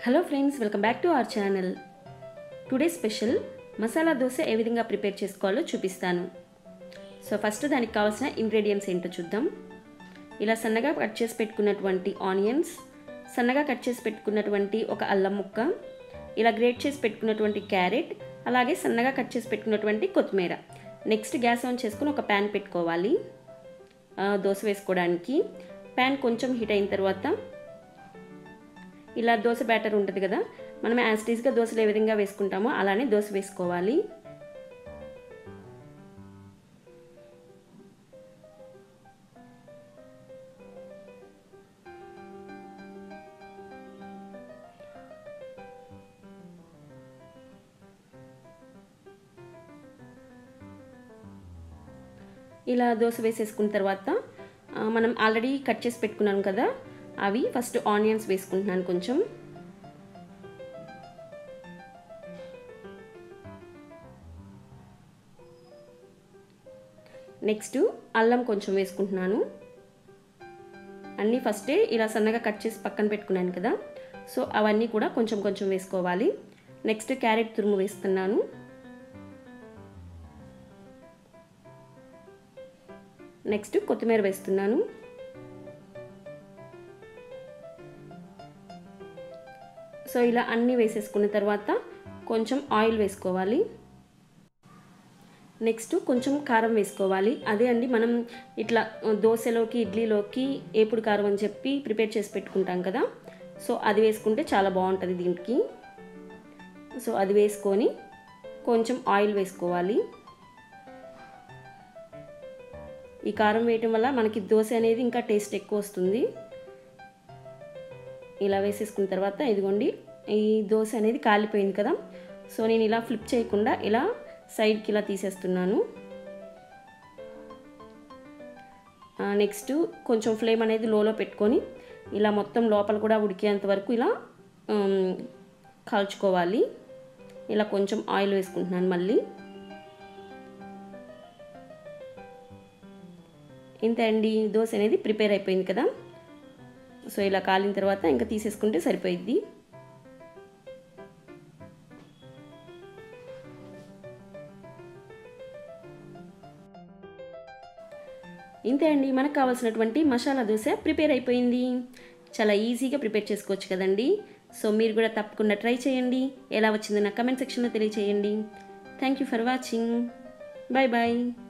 hello friends welcome back to our channel today special masala dosa ఏ విధంగా prepare చేసుకోవాలో చూపిస్తాను సో ఫస్ట్ దానికి కావాల్సిన ఇంగ్రీడియంట్స్ ఏంటో చూద్దాం ఇలా సన్నగా కట్ చేసి పెట్టుకున్నటువంటి ఆనియన్స్ సన్నగా కట్ చేసి పెట్టుకున్నటువంటి ఒక అల్లం ముక్క ఇలా గ్రేట్ చేసి పెట్టుకున్నటువంటి క్యారెట్ అలాగే సన్నగా కట్ చేసి పెట్టుకున్నటువంటి కొత్తిమీర నెక్స్ట్ గ్యాస్ ఆన్ చేసుకుని ఒక ప్యాన్ పెట్టుకోవాలి ఆ, దోశ వేసుకోవడానికి ప్యాన్ కొంచెం హీట్ అయిన తర్వాత ఇలా దోశ బ్యాటర్ ఉంటుంది కదా మనం యాస్టీస్గా దోశలు ఏ విధంగా వేసుకుంటామో అలానే దోశ వేసుకోవాలి ఇలా దోశ వేసేసుకున్న తర్వాత ఆ, మనం ఆల్రెడీ కట్ చేసి పెట్టుకున్నాం కదా అవి ఫస్ట్ ఆనియన్స్ వేసుకుంటున్నాను కొంచెం నెక్స్ట్ అల్లం కొంచెం వేసుకుంటున్నాను అన్నీ ఫస్టే ఇలా సన్నగా కట్ చేసి పక్కన పెట్టుకున్నాను కదా సో అవన్నీ కూడా కొంచెం కొంచెం వేసుకోవాలి నెక్స్ట్ క్యారెట్ తురుము వేస్తున్నాను నెక్స్ట్ కొత్తిమీర వేస్తున్నాను సో ఇలా అన్నీ వేసేసుకున్న తర్వాత కొంచెం ఆయిల్ వేసుకోవాలి నెక్స్ట్ కొంచెం కారం వేసుకోవాలి అదే అండి మనం ఇట్లా దోశలోకి ఇడ్లీలోకి ఏపుడు కారం అని చెప్పి ప్రిపేర్ చేసి పెట్టుకుంటాం కదా సో అది వేసుకుంటే చాలా బాగుంటుంది దీనికి సో అది వేసుకొని కొంచెం ఆయిల్ వేసుకోవాలి ఈ కారం వేయటం వల్ల మనకి దోశ అనేది ఇంకా టేస్ట్ ఎక్కువ వస్తుంది ఇలా వేసేసుకున్న తర్వాత ఇదిగోండి ఈ దోశ అనేది కాలిపోయింది కదా సో నేను ఇలా ఫ్లిప్ చేయకుండా ఇలా సైడ్కి ఇలా తీసేస్తున్నాను నెక్స్ట్ కొంచెం ఫ్లేమ్ అనేది లోలో పెట్టుకొని ఇలా మొత్తం లోపల కూడా ఉడికేంత వరకు ఇలా కాల్చుకోవాలి ఇలా కొంచెం ఆయిల్ వేసుకుంటున్నాను మళ్ళీ ఇంతే అండి దోశ అనేది ప్రిపేర్ అయిపోయింది కదా సో ఇలా కాలిన తర్వాత ఇంకా తీసేసుకుంటే సరిపోయిద్ది ఇంతే అండి మనకు కావాల్సినటువంటి మసాలా దోశ ప్రిపేర్ అయిపోయింది చాలా ఈజీగా ప్రిపేర్ చేసుకోవచ్చు కదండి సో మీరు కూడా తప్పకుండా ట్రై చేయండి ఎలా వచ్చిందో నా కమెంట్ సెక్షన్లో తెలియచేయండి thank you for watching bye bye